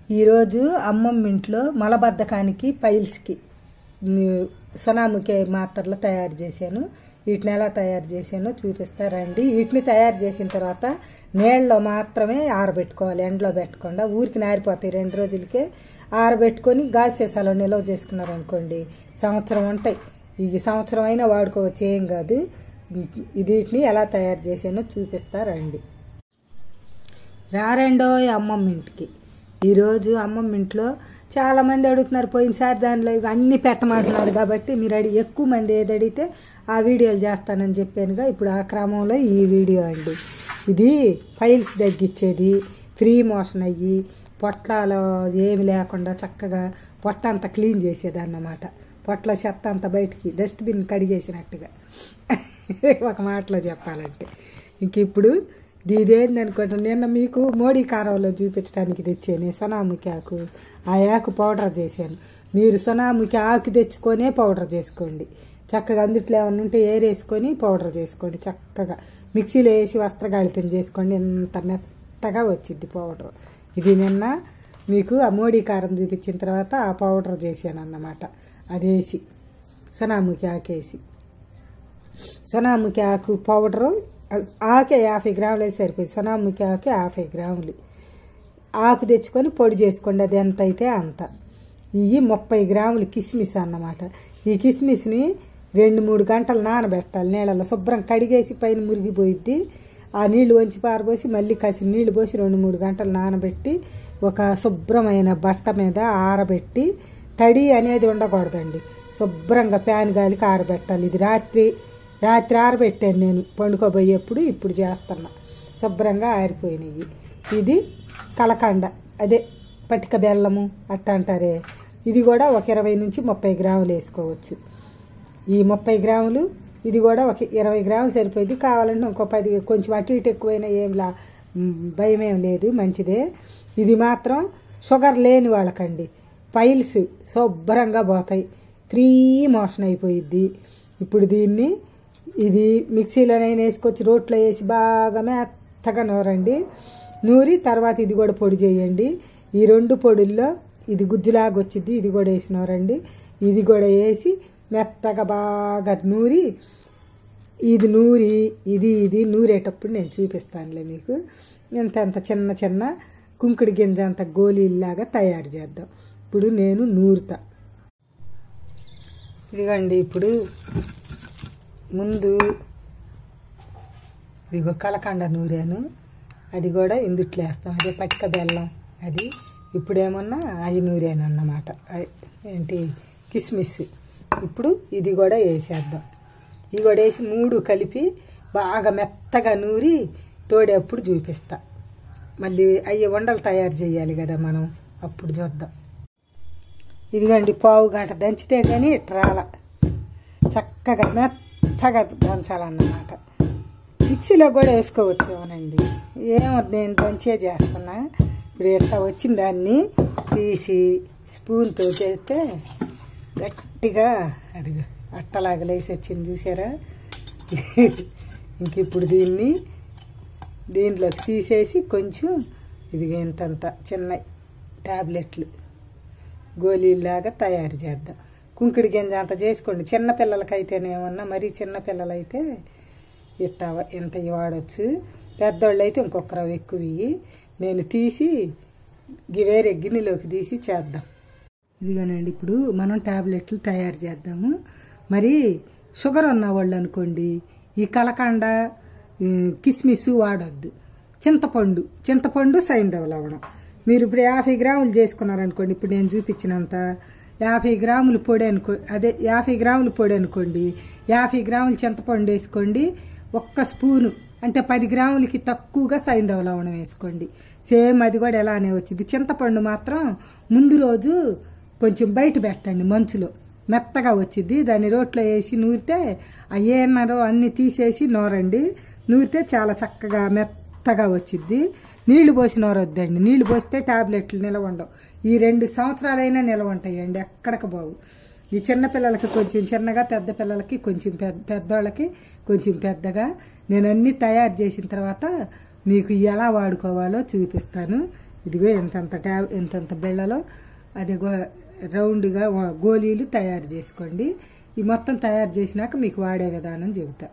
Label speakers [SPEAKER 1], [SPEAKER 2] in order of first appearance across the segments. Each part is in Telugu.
[SPEAKER 1] ఈరోజు అమ్మమ్మ ఇంట్లో మలబద్ధకానికి పైల్స్కి ఉమ్, సొనాముఖి మాత్రలు తయారు చేశాను వీటిని ఎలా తయారు చేశానో చూపిస్తారండి వీటిని తయారు చేసిన తర్వాత నీళ్ళలో మాత్రమే ఆరబెట్టుకోవాలి ఎండలో పెట్టకుండా ఊరికి నారిపోతాయి రెండు రోజులకే ఆరబెట్టుకొని గాజు సీసాలో నిల్వ చేసుకున్నారనుకోండి సంవత్సరం ఉంటాయి ఈ సంవత్సరం అయినా వాడుకోవచ్చు ఏం కాదు ఇది వీటిని ఎలా తయారు చేశానో చూపిస్తారండి రారెండో అమ్మమ్మ ఇంటికి ఈరోజు అమ్మమ్మ ఇంట్లో చాలామంది అడుగుతున్నారు పోయినసారి దానిలో ఇక అన్నీ పెట్టమంటున్నారు కాబట్టి మీరు అడిగి ఎక్కువ మంది ఏది అడిగితే ఆ వీడియోలు చేస్తానని చెప్పానుగా ఇప్పుడు ఆ క్రమంలో ఈ వీడియో అండి ఇది ఫైల్స్ తగ్గించేది ఫ్రీ మోషన్ అయ్యి పొట్లాలో ఏమి లేకుండా చక్కగా పొట్ట అంతా క్లీన్ చేసేది అన్నమాట పొట్ల చెత్త అంతా బయటికి డస్ట్బిన్ కడిగేసినట్టుగా ఒక మాటలో చెప్పాలంటే ఇంక ఇప్పుడు ఇదేంది అనుకుంటా నిన్న మీకు మోడీ కారంలో చూపించడానికి తెచ్చాను సొనాముఖి ఆకు ఆ ఆకు పౌడర్ చేశాను మీరు సొనాముఖి ఆకు తెచ్చుకొనే పౌడర్ చేసుకోండి చక్కగా అందుట్లో ఏమన్నా ఉంటే ఏరేసుకొని పౌడర్ చేసుకోండి చక్కగా మిక్సీలో వేసి వస్త్రగాళితం చేసుకోండి ఎంత మెత్తగా వచ్చింది పౌడర్ ఇది నిన్న మీకు ఆ మోడీ కారం చూపించిన తర్వాత ఆ పౌడర్ చేశాను అన్నమాట అది వేసి సొనాముఖి ఆకేసి సొనాముఖి ఆకు పౌడరు ఆకే యాభై గ్రాములు వేసి సరిపోయింది సొనాముఖి ఆకు యాభై గ్రాములు ఆకు తెచ్చుకొని పొడి చేసుకోండి అది ఎంత అయితే అంత ఇవి ముప్పై గ్రాములు కిస్మిస్ అన్నమాట ఈ కిస్మిస్ని రెండు మూడు గంటలు నానబెట్టాలి నీళ్ళలో శుభ్రం కడిగేసి పైన మురిగిపోయిద్ది ఆ నీళ్లు వంచి పారబోసి మళ్ళీ కాసి నీళ్లు పోసి రెండు మూడు గంటలు నానబెట్టి ఒక శుభ్రమైన బట్ట మీద ఆరబెట్టి తడి అనేది ఉండకూడదండి శుభ్రంగా ప్యాన్ గాలికి ఆరబెట్టాలి ఇది రాత్రి రాత్రి ఆరబెట్టాను నేను పండుకోబోయేప్పుడు ఇప్పుడు చేస్తున్నా శుభ్రంగా ఆరిపోయినాయి ఇది కలకండ అదే పటిక బెల్లము అట్ట అంటారే ఇది కూడా ఒక ఇరవై నుంచి ముప్పై గ్రాములు వేసుకోవచ్చు ఈ ముప్పై గ్రాములు ఇది కూడా ఒక ఇరవై గ్రాములు సరిపోయింది కావాలంటే ఇంకో పది కొంచెం అటు ఇటు ఎక్కువైనా ఏం లా భయం ఏం లేదు మంచిదే ఇది మాత్రం షుగర్ లేని వాళ్ళకండి పైల్స్ శుభ్రంగా పోతాయి ఫ్రీ మోషన్ అయిపోయిద్ది ఇప్పుడు దీన్ని ఇది మిక్సీలోనైనా వేసుకొచ్చి రోట్లో వేసి బాగా మెత్తగా నూరండి నూరి తర్వాత ఇది కూడా పొడి చేయండి ఈ రెండు పొడుల్లో ఇది గుజ్జులాగా వచ్చింది ఇది కూడా వేసి నూరండి ఇది కూడా వేసి మెత్తగా బాగా నూరి ఇది నూరి ఇది ఇది నూరేటప్పుడు నేను చూపిస్తానులే మీకు ఇంత అంత చిన్న చిన్న కుంకుడి గింజ అంత గోళీలాగా తయారు చేద్దాం ఇప్పుడు నేను నూరుతా ఇదిగోండి ఇప్పుడు ముందు ఇదిగో కలకండ నూరాను అది కూడా ఇందుట్లో వేస్తాం అదే పటిక బెల్లం అది ఇప్పుడేమన్నా అవి నూరాను అన్నమాట అది ఏంటి కిస్మిస్ ఇప్పుడు ఇది కూడా వేసేద్దాం ఇది కూడా వేసి మూడు కలిపి బాగా మెత్తగా నూరి తోడేప్పుడు చూపిస్తా మళ్ళీ అయ్యి వండలు తయారు చేయాలి కదా మనం అప్పుడు చూద్దాం ఇదిగోండి పావు గంట దంచితే కానీ రాల చక్కగా మెత్తగా దంచాలన్నమాట మిక్సీలో కూడా వేసుకోవచ్చు ఏమోనండి ఏమో నేను దంచే చేస్తున్నా ఇప్పుడు ఇట్లా వచ్చిన దాన్ని తీసి స్పూన్తో చేస్తే గట్టిగా అది అట్టలాగా లేసి వచ్చింది చూసారా ఇంక ఇప్పుడు దీన్ని దీంట్లోకి తీసేసి కొంచెం ఇది ఇంతంత చిన్న ట్యాబ్లెట్లు గోళీలాగా తయారు చేద్దాం కుంకుడి గింజ అంత చేసుకోండి చిన్న పిల్లలకైతేనేమన్నా మరీ చిన్న పిల్లలైతే ఇట్ట ఇంత వాడచ్చు పెద్దోళ్ళు అయితే ఇంకొక రవ్వ ఎక్కువ ఇయ్యి. నేను తీసి గి- వేరే గిన్నెలోకి తీసి చేద్దాం ఇదిగోనండి ఇప్పుడు మనం టాబ్లెట్లు తయారు చేద్దాము మరి షుగర్ ఉన్న వాళ్ళు అనుకోండి ఈ కలకండ ఈ కిస్మిస్ వాడొద్దు చింతపండు చింతపండు సైంధవ లవణం మీరు ఇప్పుడు యాభై గ్రాములు చేసుకున్నారనుకోండి ఇప్పుడు నేను చూపించినంత యాభై గ్రాములు పొడి అనుకో అదే యాభై గ్రాములు పొడి అనుకోండి యాభై గ్రాములు చింతపండు వేసుకోండి ఒక్క స్పూను అంటే పది గ్రాములకి తక్కువగా సైంధవ లవణం వేసుకోండి సేమ్ అది కూడా ఎలానే వచ్చింది చింతపండు మాత్రం ముందు రోజు కొంచెం బయట పెట్టండి మంచులో మెత్తగా వచ్చింది దాన్ని రోట్లో వేసి నూరితే ఆ ఏమన్నారో అన్నీ తీసేసి నూరండి నూరితే చాలా చక్కగా మెత్తగా వచ్చింది నీళ్లు పోసి నూరొద్దండి నీళ్లు పోస్తే టాబ్లెట్లు నిలవ ఉండవు ఈ రెండు సంవత్సరాలైనా నిలవ ఉంటాయండి ఎక్కడికి బావు ఈ చిన్న పిల్లలకి కొంచెం చిన్నగా పెద్ద పిల్లలకి కొంచెం పెద్ద పెద్దోళ్ళకి కొంచెం పెద్దగా నేను అన్నీ తయారు చేసిన తర్వాత మీకు ఎలా వాడుకోవాలో చూపిస్తాను ఇదిగో ఎంతంత ట్యాబ్ ఎంతంత బిళ్ళలో అది గో రౌండ్గా వా- గోళీలు తయారు చేసుకోండి ఈ మొత్తం తయారు చేసినాక మీకు వాడే విధానం చెబుతా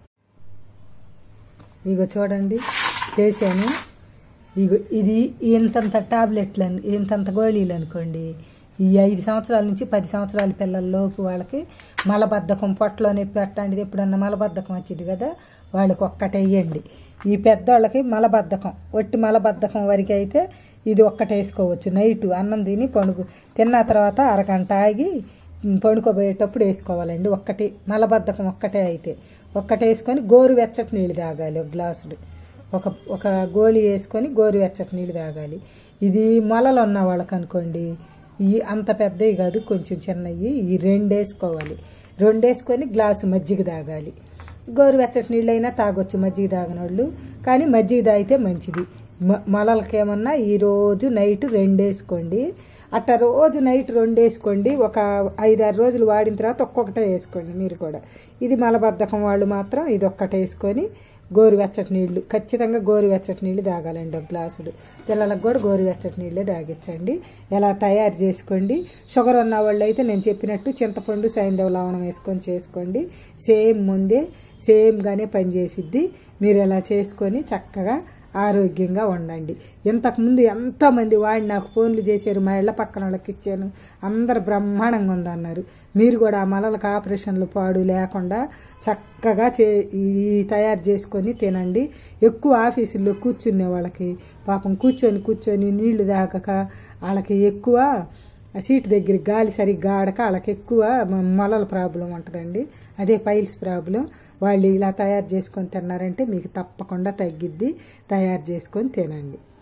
[SPEAKER 1] ఇగో చూడండి చేశాను ఇగో ఇది ఇంతంత టాబ్లెట్లు అని ఇంతంత గోళీలు అనుకోండి ఈ ఐదు సంవత్సరాల నుంచి పది సంవత్సరాల పిల్లల లోపు వాళ్ళకి మలబద్ధకం పొట్టలో నొప్పి పెట్టండి ఎప్పుడన్నా మలబద్ధకం వచ్చింది కదా వాళ్ళకి ఒక్కటే వేయండి ఈ పెద్దోళ్ళకి మలబద్ధకం ఒట్టి మలబద్ధకం వరకు అయితే ఇది ఒక్కటే వేసుకోవచ్చు నైట్ అన్నం తిని పండుగ తిన్న తర్వాత అరగంట ఆగి పడుకోబోయేటప్పుడు వేసుకోవాలండి ఒక్కటి మలబద్ధకం ఒక్కటే అయితే ఒక్కటే వేసుకొని గోరువెచ్చటి నీళ్ళు తాగాలి ఒక గ్లాసుడు ఒక ఒక గోళీ వేసుకొని గోరువెచ్చటి నీళ్ళు తాగాలి ఇది మొలలు ఉన్న వాళ్ళకి అనుకోండి ఈ అంత పెద్దవి కాదు కొంచెం చిన్నవి ఈ రెండు వేసుకోవాలి రెండు వేసుకొని గ్లాసు మజ్జిగ తాగాలి గోరువెచ్చటి నీళ్ళు అయినా తాగొచ్చు మజ్జిగ తాగిన వాళ్ళు కానీ మజ్జిగ తాగితే మంచిది మ- మొలలకేమన్నా ఈరోజు నైట్ రెండు వేసుకోండి అట్ట రోజు నైట్ రెండు వేసుకోండి ఒక ఐదారు రోజులు వాడిన తర్వాత ఒక్కొక్కటే వేసుకోండి మీరు కూడా ఇది మలబద్ధకం వాళ్ళు మాత్రం ఇది ఒక్కటే వేసుకొని గోరువెచ్చటి నీళ్ళు ఖచ్చితంగా గోరువెచ్చటి నీళ్ళు తాగాలండి ఒక గ్లాసుడు పిల్లలకు కూడా గోరువెచ్చటి నీళ్ళే తాగించండి ఎలా తయారు చేసుకోండి షుగర్ ఉన్న వాళ్ళు అయితే నేను చెప్పినట్టు చింతపండు సైంధవ లవణం వేసుకొని చేసుకోండి సేమ్ ముందే సేమ్గానే పనిచేసిద్ది మీరు ఎలా చేసుకొని చక్కగా ఆరోగ్యంగా ఉండండి ఇంతకుముందు ఎంతోమంది వాడి నాకు ఫోన్లు చేశారు మా ఇళ్ళ పక్కన వాళ్ళకి ఇచ్చాను అందరు బ్రహ్మాండంగా ఉందన్నారు మీరు కూడా ఆ మలలకు ఆపరేషన్లు పాడు లేకుండా చక్కగా చే ఈ తయారు చేసుకొని తినండి ఎక్కువ ఆఫీసుల్లో కూర్చునే వాళ్ళకి పాపం కూర్చొని కూర్చొని నీళ్లు తాగక వాళ్ళకి ఎక్కువ ఆ సీట్ దగ్గర గాలి సరిగ్గా ఆడక వాళ్ళకి ఎక్కువ మ- మొలల ప్రాబ్లం ఉంటుందండి అదే పైల్స్ ప్రాబ్లం వాళ్ళు ఇలా తయారు చేసుకొని తిన్నారంటే మీకు తప్పకుండా తగ్గిద్ది తయారు చేసుకొని తినండి